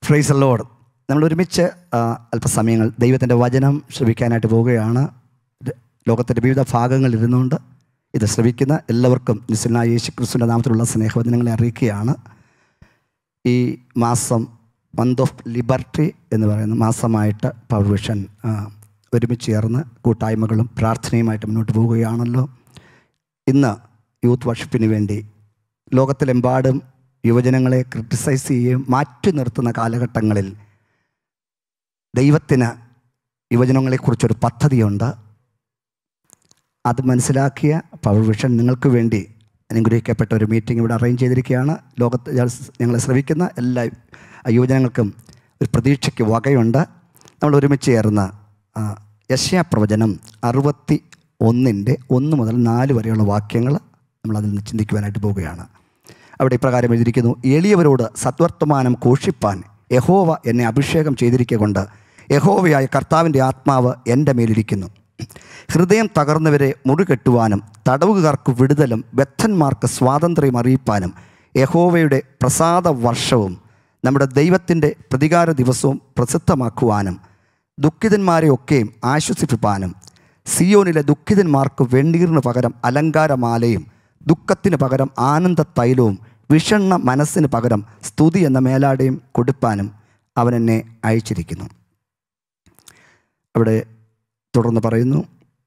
fries load നമ്മൾ ഒരുമിച്ച് ആ, അല്പസമയങ്ങൾ ദൈവത്തിൻ്റെ വചനം ശ്രവിക്കാനായിട്ട് പോവുകയാണ് ര- ലോകത്തിൻ്റെ വിവിധ ഭാഗങ്ങളിൽ ഇരുന്നുകൊണ്ട് ഇത് ശ്രവിക്കുന്ന എല്ലാവർക്കും നിസ്സനായ യേശു ക്രിസ്തുവിൻ്റെ നാമത്തിലുള്ള സ്നേഹവചനങ്ങളെ അറിയിക്കുകയാണ് ഈ മാസം മന്ത് ഓഫ് ലിബർട്ടി എന്ന് പറയുന്ന മാസമായിട്ട് പവർ വിഷൻ ആ, ഒരുമിച്ച് ചേർന്ന് കൂട്ടായ്മകളും പ്രാർത്ഥനയുമായിട്ട് മുന്നോട്ട് പോവുകയാണല്ലോ ഇന്ന് യൂത്ത് വർഷിപ്പിന് വേണ്ടി ലോകത്തിലെമ്പാടും യുവജനങ്ങളെ ക്രിട്ടിസൈസ് ചെയ്യുകയും മാറ്റി നിർത്തുന്ന കാലഘട്ടങ്ങളിൽ ദൈവത്തിന് യുവജനങ്ങളെക്കുറിച്ചൊരു പദ്ധതിയുണ്ട് അത് മനസ്സിലാക്കിയ പവർ വിഷൻ നിങ്ങൾക്ക് വേണ്ടി അനുഗ്രഹിക്കപ്പെട്ട ഒരു മീറ്റിംഗ് ഇവിടെ അറേഞ്ച് ചെയ്തിരിക്കുകയാണ് ലോകത്ത് ഞങ്ങളെ ശ്രമിക്കുന്ന എല്ലാ യുവജനങ്ങൾക്കും ഒരു പ്രതീക്ഷയ്ക്ക് വകയുണ്ട് നമ്മൾ ഒരുമിച്ച് ചേർന്ന് ആ, യശയാ പ്രവചനം അറുപത്തി ഒന്നിൻ്റെ ഒന്ന് മുതൽ നാല് വരെയുള്ള വാക്യങ്ങൾ നമ്മൾ അതിൽ നിന്ന് ചിന്തിക്കുവാനായിട്ട് പോവുകയാണ് അവിടെ ഇപ്രകാരം എഴുതിയിരിക്കുന്നു എളിയവരോട് സത്വർത്തമാനം ഘോഷിപ്പാൻ യഹോവ എന്നെ അഭിഷേകം ചെയ്തിരിക്കൊണ്ട് യഹോവയായ കർത്താവിൻ്റെ ആത്മാവ് എൻ്റെ മേലിരിക്കുന്നു ഹൃദയം തകർന്നവരെ മുറികെട്ടുവാനും തടവുകാർക്ക് വിടുതലും ബദ്ധന്മാർക്ക് സ്വാതന്ത്ര്യം അറിയിപ്പാനും യഹോവയുടെ പ്രസാദ വർഷവും നമ്മുടെ ദൈവത്തിൻ്റെ പ്രതികാര ദിവസവും പ്രസിദ്ധമാക്കുവാനും ദുഃഖിതന്മാരെയൊക്കെയും ആശ്വസിപ്പിപ്പാനും സിയോനിലെ ദുഃഖിതന്മാർക്ക് വെണ്ണീറിന് പകരം അലങ്കാരമാലയും ദുഃഖത്തിന് പകരം ആനന്ദ തൈലവും വിഷണ്ണ മനസ്സിന് പകരം സ്തുതി എന്ന മേലാടയും കൊടുപ്പാനും അവൻ എന്നെ അയച്ചിരിക്കുന്നു അവിടെ തുടർന്ന് പറയുന്നു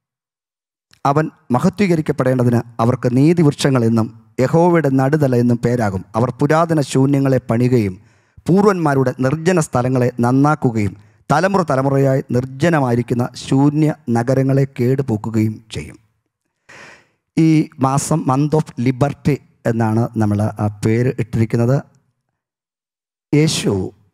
അവൻ മഹത്വീകരിക്കപ്പെടേണ്ടതിന് അവർക്ക് നീതിവൃക്ഷങ്ങൾ എന്നും യഹോവയുടെ നടുതല എന്നും പേരാകും അവർ പുരാതന ശൂന്യങ്ങളെ പണിയുകയും പൂർവന്മാരുടെ നിർജ്ജന സ്ഥലങ്ങളെ നന്നാക്കുകയും തലമുറ തലമുറയായി നിർജ്ജനമായിരിക്കുന്ന ശൂന്യ നഗരങ്ങളെ കേടുപോക്കുകയും ചെയ്യും ഈ മാസം മന്ത് ഓഫ് ലിബർട്ടി എന്നാണ് നമ്മൾ ആ പേര് ഇട്ടിരിക്കുന്നത് യേശു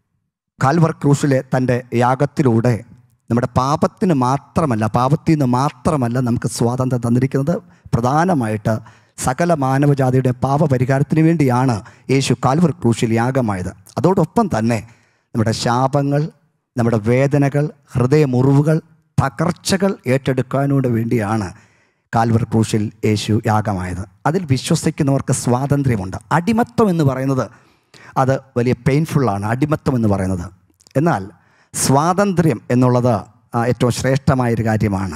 കാൽവർ ക്രൂസിലെ തൻ്റെ യാഗത്തിലൂടെ നമ്മുടെ പാപത്തിന് മാത്രമല്ല പാപത്തിൽ നിന്ന് മാത്രമല്ല നമുക്ക് സ്വാതന്ത്ര്യം തന്നിരിക്കുന്നത് പ്രധാനമായിട്ട് സകല മാനവജാതിയുടെ പാപപരിഹാരത്തിന് വേണ്ടിയാണ് യേശു കാൽവർ ക്രൂശിൽ യാഗമായത് അതോടൊപ്പം തന്നെ നമ്മുടെ ശാപങ്ങൾ നമ്മുടെ വേദനകൾ ഹൃദയമുറിവുകൾ തകർച്ചകൾ ഏറ്റെടുക്കാനോട് വേണ്ടിയാണ് കാൽവർ ക്രൂശിൽ യേശു യാഗമായത് അതിൽ വിശ്വസിക്കുന്നവർക്ക് സ്വാതന്ത്ര്യമുണ്ട് അടിമത്വം എന്ന് പറയുന്നത് അത് വലിയ പെയിൻഫുള്ളാണ് അടിമത്വം എന്ന് പറയുന്നത് എന്നാൽ സ്വാതന്ത്ര്യം എന്നുള്ളത് ആ, ഏറ്റവും ശ്രേഷ്ഠമായൊരു കാര്യമാണ്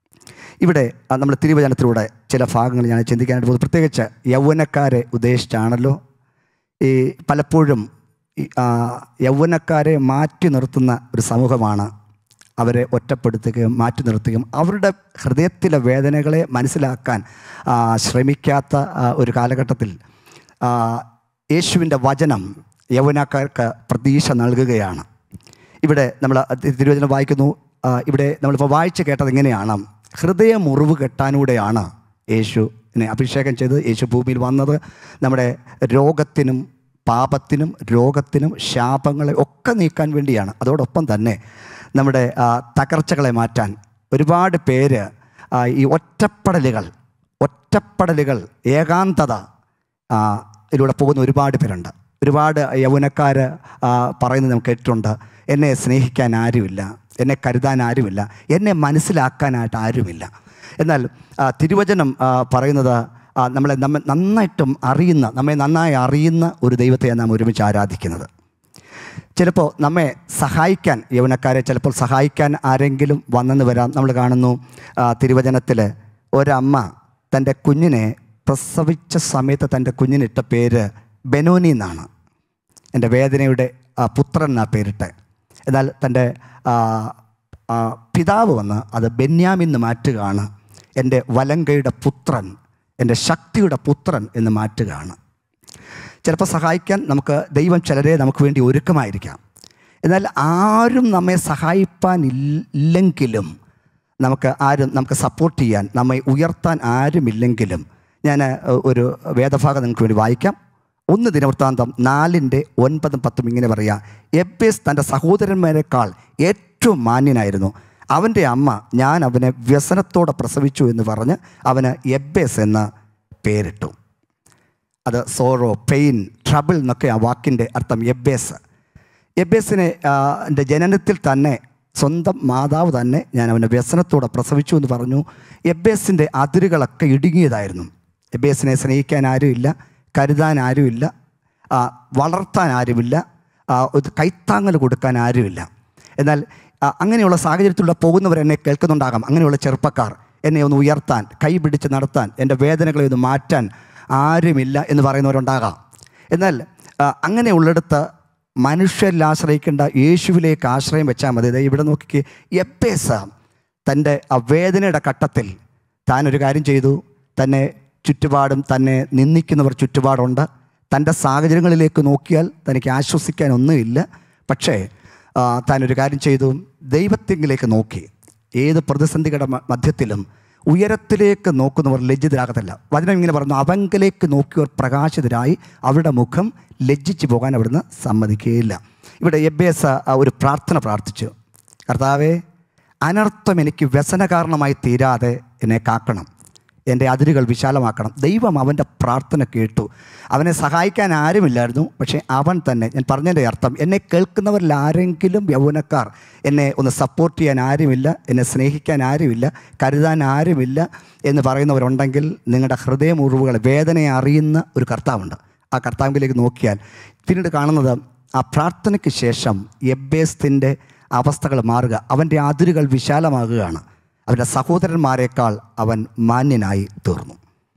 ഇവിടെ ആ, നമ്മൾ തിരുവചനത്തിലൂടെ ചില ഭാഗങ്ങൾ ഞാൻ ചിന്തിക്കാനായിട്ട് പോകുന്നത് പ്രത്യേകിച്ച് യൗവനക്കാരെ ഉദ്ദേശിച്ചാണല്ലോ ഈ പലപ്പോഴും ഈ, ആ, യൗവനക്കാരെ മാറ്റി നിർത്തുന്ന ഒരു സമൂഹമാണ് അവരെ ഒറ്റപ്പെടുത്തുകയും മാറ്റി നിർത്തുകയും അവരുടെ ഹൃദയത്തിലെ വേദനകളെ മനസ്സിലാക്കാൻ ആ, ശ്രമിക്കാത്ത ആ, ഒരു കാലഘട്ടത്തിൽ ആ, യേശുവിൻ്റെ വചനം യൗവനക്കാർക്ക് പ്രതീക്ഷ നൽകുകയാണ് ഇവിടെ നമ്മൾ തിരുവചനം വായിക്കുന്നു ആ, ഇവിടെ നമ്മളിപ്പോൾ വായിച്ച് കേട്ടത് ഇങ്ങനെയാണ് ഹൃദയ മുറിവ് കെട്ടാനൂടെയാണ് യേശുവിനെ അഭിഷേകം ചെയ്ത് യേശു ഭൂമിയിൽ വന്നത് നമ്മുടെ രോഗത്തിനും പാപത്തിനും രോഗത്തിനും ശാപങ്ങളെ ഒക്കെ നീക്കാൻ വേണ്ടിയാണ് അതോടൊപ്പം തന്നെ നമ്മുടെ ആ, തകർച്ചകളെ മാറ്റാൻ ഒരുപാട് പേര് ആ, ഈ ഒറ്റപ്പെടലുകൾ ഒറ്റപ്പെടലുകൾ ഏകാന്തത ആ, ഇതിലൂടെ പോകുന്ന ഒരുപാട് പേരുണ്ട് ഒരുപാട് യൗവനക്കാർ പറയുന്നത് നമുക്ക് കേട്ടിട്ടുണ്ട് എന്നെ സ്നേഹിക്കാൻ ആരുമില്ല എന്നെ കരുതാൻ ആരുമില്ല എന്നെ മനസ്സിലാക്കാനായിട്ട് ആരുമില്ല എന്നാൽ ആ, തിരുവചനം ആ, പറയുന്നത് ആ, നമ്മളെ നമ്മെ നന്നായിട്ടും അറിയുന്ന നമ്മെ നന്നായി അറിയുന്ന ഒരു ദൈവത്തെയാണ് നാം ഒരുമിച്ച് ആരാധിക്കുന്നത് ചിലപ്പോൾ നമ്മെ സഹായിക്കാൻ യൗവനക്കാരെ ചിലപ്പോൾ സഹായിക്കാൻ ആരെങ്കിലും വന്നെന്ന് വരാം നമ്മൾ കാണുന്നു തിരുവചനത്തിൽ ഒരമ്മ തൻ്റെ കുഞ്ഞിനെ പ്രസവിച്ച സമയത്ത് തൻ്റെ കുഞ്ഞിനിട്ട പേര് ബെനോനി എന്നാണ് എൻ്റെ വേദനയുടെ ആ, പുത്രൻ എന്നാ പേരിട്ട് എന്നാൽ തൻ്റെ ആ, ആ, പിതാവ് വന്ന് അത് ബെന്യാമിൻ എന്ന് മാറ്റുകയാണ് എൻ്റെ വലങ്കയുടെ പുത്രൻ എൻ്റെ ശക്തിയുടെ പുത്രൻ എന്ന് മാറ്റുകയാണ് ചിലപ്പോൾ സഹായിക്കാൻ നമുക്ക് ദൈവം ചിലരെ നമുക്ക് വേണ്ടി ഒരുക്കമായിരിക്കാം എന്നാൽ ആരും നമ്മെ സഹായിപ്പാൻ ഇൽ- ഇല്ലെങ്കിലും നമുക്ക് ആരും നമുക്ക് സപ്പോർട്ട് ചെയ്യാൻ നമ്മെ ഉയർത്താൻ ആരുമില്ലെങ്കിലും ഞാൻ ഏഹ്, ഒരു വേദഭാഗം നിങ്ങൾക്ക് വേണ്ടി വായിക്കാം ഒന്ന് ദിനവൃത്താന്തം നാലിൻ്റെ ഒൻപതും പത്തും ഇങ്ങനെ പറയാം എബേസ് തൻ്റെ സഹോദരന്മാരെക്കാൾ ഏറ്റവും മാന്യനായിരുന്നു അവൻ്റെ അമ്മ ഞാൻ അവനെ വ്യസനത്തോടെ പ്രസവിച്ചു എന്ന് പറഞ്ഞ് അവന് എബേസ് എന്ന് പേരിട്ടു അത് സോറോ പെയിൻ ട്രബിൾ എന്നൊക്കെ ആ വാക്കിൻ്റെ അർത്ഥം എബേസ് എബേസിനെ ആ, എൻ്റെ ജനനത്തിൽ തന്നെ സ്വന്തം മാതാവ് തന്നെ ഞാൻ അവനെ വ്യസനത്തോടെ പ്രസവിച്ചു എന്ന് പറഞ്ഞു എബേസിൻ്റെ അതിരുകളൊക്കെ ഇടുങ്ങിയതായിരുന്നു എബേസിനെ സ്നേഹിക്കാൻ ആരുമില്ല കരുതാൻ ആരുമില്ല ആ, വളർത്താൻ ആരുമില്ല ആ, ഒരു കൈത്താങ്ങൽ കൊടുക്കാൻ ആരുമില്ല എന്നാൽ ആ, അങ്ങനെയുള്ള സാഹചര്യത്തിലൂടെ പോകുന്നവർ എന്നെ കേൾക്കുന്നുണ്ടാകാം അങ്ങനെയുള്ള ചെറുപ്പക്കാർ എന്നെ ഒന്ന് ഉയർത്താൻ കൈ പിടിച്ച് നടത്താൻ എൻ്റെ വേദനകളെ ഒന്ന് മാറ്റാൻ ആരുമില്ല എന്ന് പറയുന്നവരുണ്ടാകാം എന്നാൽ ആ, അങ്ങനെയുള്ളിടത്ത് മനുഷ്യരിൽ ആശ്രയിക്കേണ്ട യേശുവിലേക്ക് ആശ്രയം വെച്ചാൽ മതി ദേ ഇവിടെ നോക്കിക്ക് എപ്പേസ തൻ്റെ ആ വേദനയുടെ ഘട്ടത്തിൽ താൻ ഒരു കാര്യം ചെയ്തു തന്നെ ചുറ്റുപാടും തന്നെ നിന്ദിക്കുന്നവർ ചുറ്റുപാടുണ്ട് തൻ്റെ സാഹചര്യങ്ങളിലേക്ക് നോക്കിയാൽ തനിക്ക് ആശ്വസിക്കാൻ ഒന്നുമില്ല പക്ഷേ ആ, താൻ ഒരു കാര്യം ചെയ്തു ദൈവത്തിങ്കിലേക്ക് നോക്കി ഏത് പ്രതിസന്ധികളുടെ മ- മധ്യത്തിലും ഉയരത്തിലേക്ക് നോക്കുന്നവർ ലജ്ജിതരാകത്തില്ല വചനം ഇങ്ങനെ പറഞ്ഞു അവങ്കിലേക്ക് നോക്കിയവർ പ്രകാശിതരായി അവരുടെ മുഖം ലജ്ജിച്ചു പോകാൻ അവിടുന്ന് സമ്മതിക്കുകയില്ല ഇവിടെ എബേസ ആ ഒരു പ്രാർത്ഥന പ്രാർത്ഥിച്ചു കർത്താവേ അനർത്ഥം എനിക്ക് വ്യസന കാരണമായി തീരാതെ എന്നെ കാക്കണം എൻ്റെ അതിരുകൾ വിശാലമാക്കണം ദൈവം അവൻ്റെ പ്രാർത്ഥന കേട്ടു അവനെ സഹായിക്കാൻ ആരുമില്ലായിരുന്നു പക്ഷേ അവൻ തന്നെ ഞാൻ പറഞ്ഞതിൻ്റെ അർത്ഥം എന്നെ കേൾക്കുന്നവരിൽ ആരെങ്കിലും യൗവനക്കാർ എന്നെ ഒന്ന് സപ്പോർട്ട് ചെയ്യാൻ ആരുമില്ല എന്നെ സ്നേഹിക്കാൻ ആരുമില്ല കരുതാൻ ആരുമില്ല എന്ന് പറയുന്നവരുണ്ടെങ്കിൽ നിങ്ങളുടെ ഹൃദയമുറിവുകൾ വേദനയെ അറിയുന്ന ഒരു കർത്താവുണ്ട് ആ കർത്താവിലേക്ക് നോക്കിയാൽ പിന്നീട് കാണുന്നത് ആ പ്രാർത്ഥനയ്ക്ക് ശേഷം എബേസ്തിൻ്റെ അവസ്ഥകൾ മാറുക അവൻ്റെ അതിരുകൾ വിശാലമാകുകയാണ് അവൻ്റെ സഹോദരന്മാരെക്കാൾ അവൻ മാന്യനായി തീർന്നു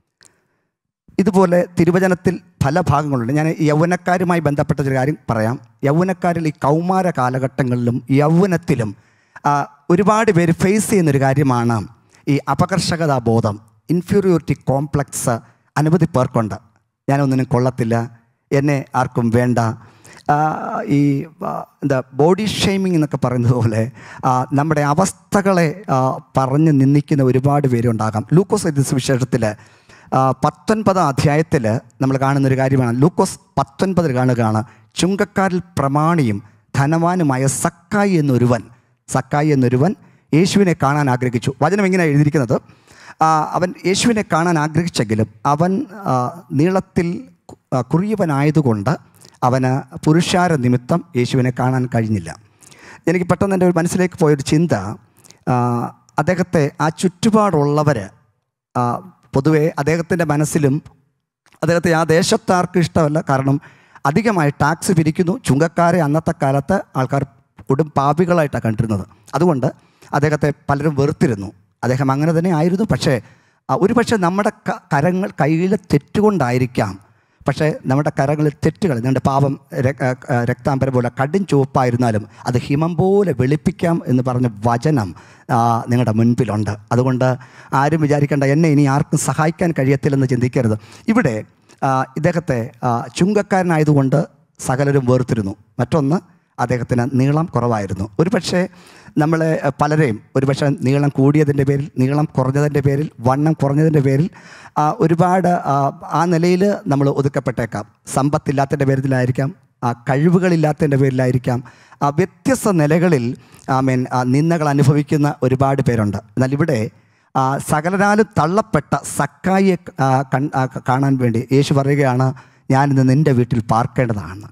ഇതുപോലെ തിരുവചനത്തിൽ പല ഭാഗങ്ങളുണ്ട് ഞാൻ യൗവനക്കാരുമായി ബന്ധപ്പെട്ട ഒരു കാര്യം പറയാം യൗവനക്കാരിൽ ഈ കൗമാര കാലഘട്ടങ്ങളിലും യൗവനത്തിലും ആ, ഒരുപാട് പേര് ഫേസ് ചെയ്യുന്നൊരു കാര്യമാണ് ഈ അപകർഷകതാ ബോധം ഇൻഫീരിയോറിറ്റി കോംപ്ലക്സ് അനവധി പേർക്കുണ്ട് ഞാനൊന്നിനും കൊള്ളത്തില്ല എന്നെ ആർക്കും വേണ്ട ആ, ഈ ആ, എന്താ ബോഡി ഷെയ്മിങ് എന്നൊക്കെ പറയുന്നത് പോലെ ആ, നമ്മുടെ അവസ്ഥകളെ ആ, പറഞ്ഞ് നിന്ദിക്കുന്ന ഒരുപാട് പേരുണ്ടാകാം ലൂക്കോസ് എഴുതിയ സുവിശേഷത്തിൽ പത്തൊൻപതാം അധ്യായത്തിൽ നമ്മൾ കാണുന്നൊരു കാര്യമാണ് ലൂക്കോസ് പത്തൊൻപതിൽ കാണുകയാണ് ചുങ്കക്കാരിൽ പ്രമാണിയും ധനവാനുമായ സക്കായി എന്നൊരുവൻ സക്കായി എന്നൊരുവൻ യേശുവിനെ കാണാൻ ആഗ്രഹിച്ചു വചനം ഇങ്ങനെ എഴുതിയിരിക്കുന്നത് ആ, അവൻ യേശുവിനെ കാണാൻ ആഗ്രഹിച്ചെങ്കിലും അവൻ ആ, നീളത്തിൽ കു- ആ, കുറിയവനായതുകൊണ്ട് അവന് പുരുഷാര നിമിത്തം യേശുവിനെ കാണാൻ കഴിഞ്ഞില്ല എനിക്ക് പെട്ടെന്ന് എൻ്റെ ഒരു മനസ്സിലേക്ക് പോയൊരു ചിന്ത ആ, അദ്ദേഹത്തെ ആ ചുറ്റുപാടുള്ളവർ പൊതുവെ അദ്ദേഹത്തിൻ്റെ മനസ്സിലും അദ്ദേഹത്തെ ആ ദേശത്താർക്കും ഇഷ്ടമല്ല കാരണം അധികമായി ടാക്സ് പിരിക്കുന്നു ചുങ്കക്കാരെ അന്നത്തെ കാലത്ത് ആൾക്കാർ കൊടും പാപികളായിട്ടാണ് കണ്ടിരുന്നത് അതുകൊണ്ട് അദ്ദേഹത്തെ പലരും വെറുത്തിരുന്നു അദ്ദേഹം അങ്ങനെ തന്നെ ആയിരുന്നു പക്ഷേ ആ, ഒരു പക്ഷേ നമ്മുടെ ക- കരങ്ങൾ കയ്യിൽ തെറ്റുകൊണ്ടായിരിക്കാം പക്ഷേ നമ്മുടെ കരങ്ങളിൽ തെറ്റുകൾ ഞങ്ങളുടെ പാപം ര- ആ, ആ, രക്താംബരം പോലെ കടും ചുവപ്പായിരുന്നാലും അത് ഹിമം പോലെ വെളുപ്പിക്കാം എന്ന് പറഞ്ഞ വചനം ആ, നിങ്ങളുടെ മുൻപിലുണ്ട് അതുകൊണ്ട് ആരും വിചാരിക്കേണ്ട എന്നെ ഇനി ആർക്കും സഹായിക്കാൻ കഴിയത്തില്ലെന്ന് ചിന്തിക്കരുത് ഇവിടെ ആ, ഇദ്ദേഹത്തെ ആ, ചുങ്കക്കാരനായതുകൊണ്ട് സകലരും വേർത്തിരുന്നു മറ്റൊന്ന് അദ്ദേഹത്തിന് നീളം കുറവായിരുന്നു ഒരുപക്ഷെ നമ്മളെ അഹ്, പലരെയും ഒരുപക്ഷെ നീളം കൂടിയതിൻ്റെ പേരിൽ നീളം കുറഞ്ഞതിൻ്റെ പേരിൽ വണ്ണം കുറഞ്ഞതിൻ്റെ പേരിൽ ആ, ഒരുപാട് ആ, ആ നിലയിൽ നമ്മൾ ഒതുക്കപ്പെട്ടേക്കാം സമ്പത്തില്ലാത്തതിൻ്റെ പേരിലായിരിക്കാം ആ, കഴിവുകളില്ലാത്തതിൻ്റെ പേരിലായിരിക്കാം ആ, വ്യത്യസ്ത നിലകളിൽ ഐ മീൻ നിന്ദകൾ അനുഭവിക്കുന്ന ഒരുപാട് പേരുണ്ട് എന്നാൽ ഇവിടെ ആ, സകലരാലും തള്ളപ്പെട്ട സക്കായിയെ ആ, കൺ- ആ, കാണാൻ വേണ്ടി യേശു പറയുകയാണ് ഞാനിന്ന് നിൻ്റെ വീട്ടിൽ പാർക്കേണ്ടതാണ്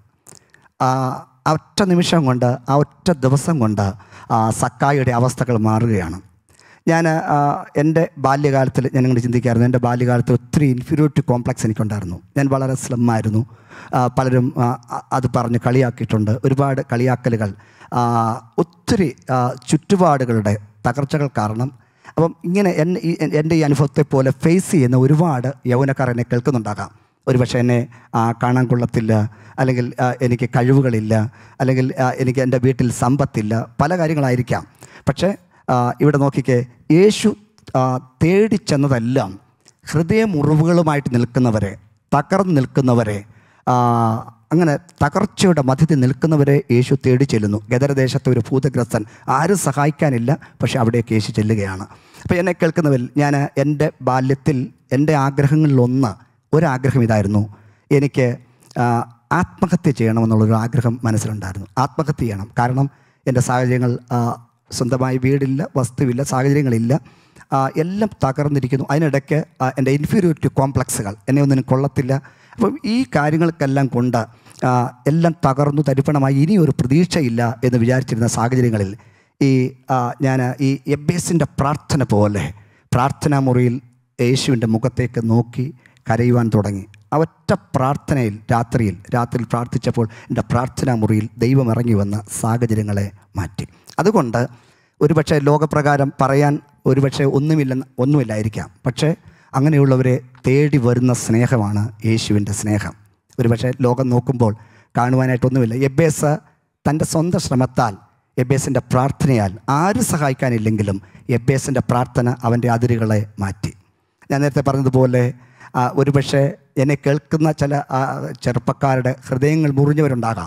ആ ആ ഒറ്റ നിമിഷം കൊണ്ട് ആ ഒറ്റ ദിവസം കൊണ്ട് ആ സക്കായിയുടെ അവസ്ഥകൾ മാറുകയാണ് ഞാൻ ആ, എൻ്റെ ബാല്യകാലത്തിൽ ഞാൻ ഇങ്ങനെ ചിന്തിക്കായിരുന്നു എൻ്റെ ബാല്യകാലത്ത് ഒത്തിരി ഇൻഫീരിയോറിറ്റി കോംപ്ലക്സ് എനിക്കുണ്ടായിരുന്നു ഞാൻ വളരെ സ്ലമ്മായിരുന്നു ആ, പലരും ആ, അ- അത് പറഞ്ഞ് കളിയാക്കിയിട്ടുണ്ട് ഒരുപാട് കളിയാക്കലുകൾ ആ, ഒത്തിരി ആ, ചുറ്റുപാടുകളുടെ തകർച്ചകൾ കാരണം അപ്പം ഇങ്ങനെ എന്നെ ഈ എൻ്റെ ഈ അനുഭവത്തെ പോലെ ഫേസ് ചെയ്യുന്ന ഒരുപാട് യൗവനക്കാർ എന്നെ കേൾക്കുന്നുണ്ടാകാം ഒരുപക്ഷെ എന്നെ ആ, കാണാൻ കൊള്ളത്തില്ല അല്ലെങ്കിൽ ആ, എനിക്ക് കഴിവുകളില്ല അല്ലെങ്കിൽ ആ, എനിക്ക് എൻ്റെ വീട്ടിൽ സമ്പത്തില്ല പല കാര്യങ്ങളായിരിക്കാം പക്ഷേ ആ, ഇവിടെ നോക്കിക്കേ യേശു ആ, തേടി ചെന്നതെല്ലാം ഹൃദയമുറിവുകളുമായിട്ട് നിൽക്കുന്നവരെ തകർന്ന് നിൽക്കുന്നവരെ ആ, അങ്ങനെ തകർച്ചയുടെ മധ്യത്തിൽ നിൽക്കുന്നവരെ യേശു തേടി ചെല്ലുന്നു ഗദരദേശത്തെ ഒരു ഭൂതഗ്രസ്തൻ ആരും സഹായിക്കാനില്ല പക്ഷെ അവിടേക്ക് യേശു ചെല്ലുകയാണ് അപ്പോൾ എന്നെ കേൾക്കുന്നവരിൽ ഞാൻ എൻ്റെ ബാല്യത്തിൽ എൻ്റെ ആഗ്രഹങ്ങളിലൊന്ന് ഒരാഗ്രഹം ഇതായിരുന്നു എനിക്ക് ആ, ആത്മഹത്യ ചെയ്യണമെന്നുള്ളൊരു ആഗ്രഹം മനസ്സിലുണ്ടായിരുന്നു ആത്മഹത്യ ചെയ്യണം കാരണം എൻ്റെ സാഹചര്യങ്ങൾ ആ, സ്വന്തമായി വീടില്ല വസ്തുവില്ല സാഹചര്യങ്ങളില്ല ആ, എല്ലാം തകർന്നിരിക്കുന്നു അതിനിടയ്ക്ക് ആ, എൻ്റെ ഇൻഫീരിയോറിറ്റി കോംപ്ലക്സുകൾ എന്നെ ഒന്നിനും കൊള്ളത്തില്ല അപ്പം ഈ കാര്യങ്ങൾക്കെല്ലാം കൊണ്ട് ആ, എല്ലാം തകർന്നു തരിപ്പണമായി ഇനി ഒരു പ്രതീക്ഷയില്ല എന്ന് വിചാരിച്ചിരുന്ന സാഹചര്യങ്ങളിൽ ഈ ഞാൻ ഈ എബേസിൻ്റെ പ്രാർത്ഥന പോലെ പ്രാർത്ഥനാ മുറിയിൽ യേശുവിൻ്റെ മുഖത്തേക്ക് നോക്കി കരയുവാൻ തുടങ്ങി ആ ഒറ്റ പ്രാർത്ഥനയിൽ രാത്രിയിൽ രാത്രിയിൽ പ്രാർത്ഥിച്ചപ്പോൾ എൻ്റെ പ്രാർത്ഥനാ മുറിയിൽ ദൈവം ഇറങ്ങി വന്ന സാഹചര്യങ്ങളെ മാറ്റി അതുകൊണ്ട് ഒരുപക്ഷെ ലോകപ്രകാരം പറയാൻ ഒരുപക്ഷെ ഒന്നുമില്ലെന്ന് ഒന്നുമില്ലായിരിക്കാം പക്ഷേ അങ്ങനെയുള്ളവരെ തേടി വരുന്ന സ്നേഹമാണ് യേശുവിൻ്റെ സ്നേഹം ഒരുപക്ഷെ ലോകം നോക്കുമ്പോൾ കാണുവാനായിട്ടൊന്നുമില്ല എബേസ് തൻ്റെ സ്വന്തം ശ്രമത്താൽ എബേസിൻ്റെ പ്രാർത്ഥനയാൽ ആരും സഹായിക്കാനില്ലെങ്കിലും എബേസിൻ്റെ പ്രാർത്ഥന അവൻ്റെ അതിരുകളെ മാറ്റി ഞാൻ നേരത്തെ പറഞ്ഞതുപോലെ ആ, ഒരുപക്ഷെ എന്നെ കേൾക്കുന്ന ചില ആ, ചെറുപ്പക്കാരുടെ ഹൃദയങ്ങൾ മുറിഞ്ഞവരുണ്ടാകാം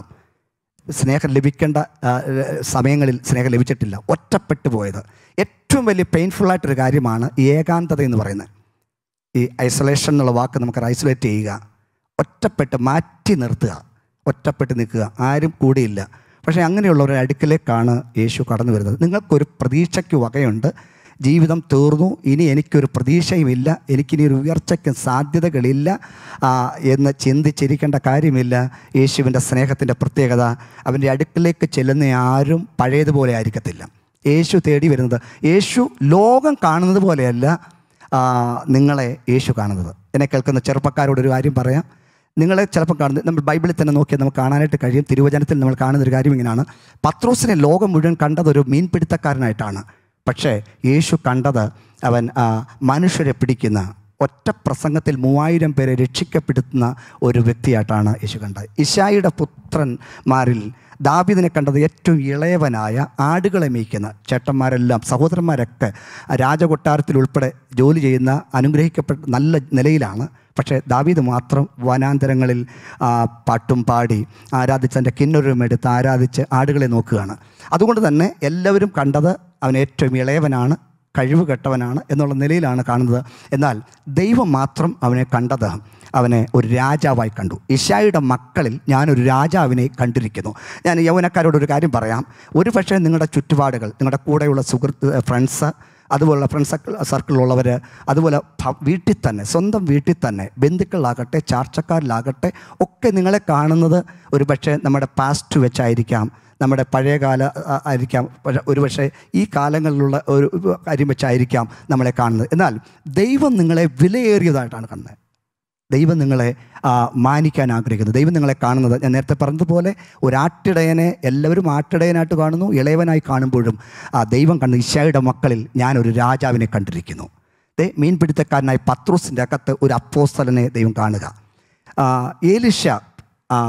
സ്നേഹം ലഭിക്കേണ്ട ആ, സമയങ്ങളിൽ സ്നേഹം ലഭിച്ചിട്ടില്ല ഒറ്റപ്പെട്ടു പോയത് ഏറ്റവും വലിയ പെയിൻഫുള്ളായിട്ടൊരു കാര്യമാണ് ഏകാന്തത എന്ന് പറയുന്നത് ഈ ഐസൊലേഷൻ എന്നുള്ള വാക്ക് നമുക്ക് ഐസൊലേറ്റ് ചെയ്യുക ഒറ്റപ്പെട്ട് മാറ്റി നിർത്തുക ഒറ്റപ്പെട്ട് നിൽക്കുക ആരും കൂടിയില്ല പക്ഷേ അങ്ങനെയുള്ളവരുടെ അടുക്കലേക്കാണ് യേശു കടന്നു വരുന്നത് നിങ്ങൾക്കൊരു പ്രതീക്ഷയ്ക്ക് വകയുണ്ട് ജീവിതം തീർന്നു ഇനി എനിക്കൊരു പ്രതീക്ഷയുമില്ല എനിക്കിനി ഒരു ഉയർച്ചയ്ക്ക് സാധ്യതകളില്ല ആ, എന്ന് ചിന്തിച്ചിരിക്കേണ്ട കാര്യമില്ല യേശുവിൻ്റെ സ്നേഹത്തിൻ്റെ പ്രത്യേകത അവൻ്റെ അടുക്കിലേക്ക് ചെല്ലുന്ന ആരും പഴയതുപോലെ ആയിരിക്കത്തില്ല യേശു തേടി വരുന്നത് യേശു ലോകം കാണുന്നത് പോലെയല്ല ആ, നിങ്ങളെ യേശു കാണുന്നത് എന്നെ കേൾക്കുന്ന ചെറുപ്പക്കാരോട് ഒരു കാര്യം പറയാം നിങ്ങളെ ചിലപ്പോൾ കാണുന്നത് നമ്മൾ ബൈബിളിൽ തന്നെ നോക്കിയാൽ നമുക്ക് കാണാനായിട്ട് കഴിയും തിരുവചനത്തിൽ നമ്മൾ കാണുന്ന ഒരു കാര്യം ഇങ്ങനെയാണ് പത്രോസിനെ ലോകം മുഴുവൻ കണ്ടത് ഒരു മീൻപിടുത്തക്കാരനായിട്ടാണ് പക്ഷേ യേശു കണ്ടത് അവൻ ആ, മനുഷ്യരെ പിടിക്കുന്ന ഒറ്റ പ്രസംഗത്തിൽ മൂവായിരം പേരെ രക്ഷിക്കപ്പെടുത്തുന്ന ഒരു വ്യക്തിയായിട്ടാണ് യേശു കണ്ടത് ഇഷായിയുടെ പുത്രന്മാരിൽ ദാവീദിനെ കണ്ടത് ഏറ്റവും ഇളയവനായ ആടുകളെ മേയ്ക്കുന്ന ചേട്ടന്മാരെല്ലാം സഹോദരന്മാരൊക്കെ രാജകൊട്ടാരത്തിൽ ഉൾപ്പെടെ ജോലി ചെയ്യുന്ന അനുഗ്രഹിക്കപ്പെട്ട നല്ല നിലയിലാണ് പക്ഷേ ദാവീദ് മാത്രം വനാന്തരങ്ങളിൽ ആ, പാട്ടും പാടി ആരാധിച്ച് എൻ്റെ കിന്നൊരും എടുത്ത് ആരാധിച്ച് ആടുകളെ നോക്കുകയാണ് അതുകൊണ്ട് തന്നെ എല്ലാവരും കണ്ടത് അവൻ ഏറ്റവും ഇളയവനാണ് കഴിവ് കെട്ടവനാണ് എന്നുള്ള നിലയിലാണ് കാണുന്നത് എന്നാൽ ദൈവം മാത്രം അവനെ കണ്ടത് അവനെ ഒരു രാജാവായി കണ്ടു ഇഷായുടെ മക്കളിൽ ഞാനൊരു രാജാവിനെ കണ്ടിരിക്കുന്നു ഞാൻ യൗവനക്കാരോട് ഒരു കാര്യം പറയാം ഒരു പക്ഷേ നിങ്ങളുടെ ചുറ്റുപാടുകൾ നിങ്ങളുടെ കൂടെയുള്ള സുഹൃത്ത് ഫ്രണ്ട്സ് അതുപോലുള്ള ഫ്രണ്ട് സർക്കിൾ സർക്കിളിലുള്ളവർ അതുപോലെ ഭ- വീട്ടിൽ തന്നെ സ്വന്തം വീട്ടിൽ തന്നെ ബന്ധുക്കളിലാകട്ടെ ചാർച്ചക്കാരിലാകട്ടെ ഒക്കെ നിങ്ങളെ കാണുന്നത് ഒരു പക്ഷേ നമ്മുടെ പാസ്റ്റ് വെച്ചായിരിക്കാം നമ്മുടെ പഴയകാല ആ, ആയിരിക്കാം പക്ഷേ ഒരുപക്ഷെ ഈ കാലങ്ങളിലുള്ള ഒരു കാര്യം വെച്ചായിരിക്കാം നമ്മളെ കാണുന്നത് എന്നാൽ ദൈവം നിങ്ങളെ വിലയേറിയതായിട്ടാണ് കാണുന്നത് ദൈവം നിങ്ങളെ ആ, മാനിക്കാൻ ആഗ്രഹിക്കുന്നു ദൈവം നിങ്ങളെ കാണുന്നത് ഞാൻ നേരത്തെ പറഞ്ഞതുപോലെ ഒരാട്ടിടയനെ എല്ലാവരും ആട്ടിടയനായിട്ട് കാണുന്നു ഇളയവനായി കാണുമ്പോഴും ആ ദൈവം കണ്ടു ഇഷായുടെ മക്കളിൽ ഞാനൊരു രാജാവിനെ കണ്ടിരിക്കുന്നു ദേ മീൻപിടുത്തക്കാരനായി പത്രൂസിൻ്റെ അകത്ത് ഒരു അപ്പോസ്തലനെ ദൈവം കാണുക ആ, ഏലിശ ആ,